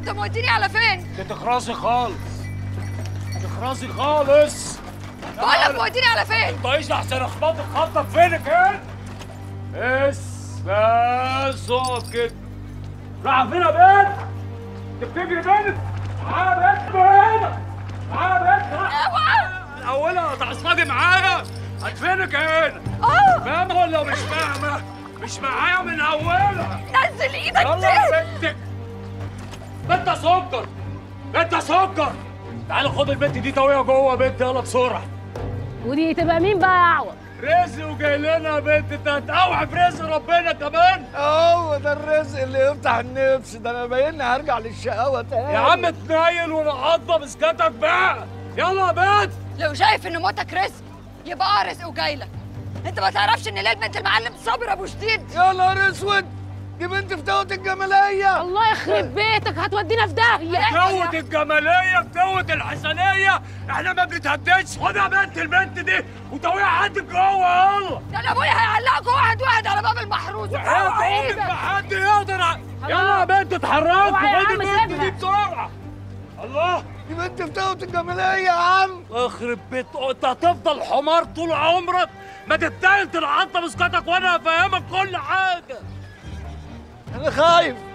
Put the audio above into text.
انت موديني على فين انت تخرسي خالص تخرسي خالص بقول لك موديني على فين طيش احسن اخبطك خبطك فينك انت بس بس اقف كده راح فين يا بنت انت بتجري بنت تعالى يا بنت هنا تعالى يا بنت اوعى اولها تعصبي معايا هتفينك هنا اه فاهمة ولا مش فاهمة؟ مش معايا من أولها نزل ايدك يلا دي يا بنتك بنت سكر بنت سكر تعالى خد البنت دي تويها جوه يا بنت يلا بسرعة ودي تبقى مين بقى يا اعور رزق وجاي لنا يا بنت انت هتقوع برزق ربنا كمان هو ده الرزق اللي يفتح النفس ده انا باين هرجع للشقاوه تاني يا عم تنيل ونعضة بسكتك بقى يلا يا بنت لو شايف ان موتك رزق يبقى اه رزق وجاي لك انت ما تعرفش ان ليل بنت المعلم صابر ابو شديد يا نهار اسود دي بنت فتوة الجماليه الله يخرب بيتك هتودينا في داهيه بتوت الجمالية بتوت الحسنية احنا ما بنتهددش خد يا بنت البنت دي وتويها عندك جوه يلا ده انا ابويا هيعلقكوا واحد واحد على باب المحروس وحياة اوعى امك ايدك ما حد يقدر ع- خلاص. يلا يا بنت اتحركي اوعى يا خدي عم البنت سيبها. دي بسرعة الله دي بنت فتوة الجماليه يا عم اخرب بيت انت هتفضل حمار طول عمرك ما تتنقل تنعطى مسكتك وانا هفهمك كل حاجة انا خايف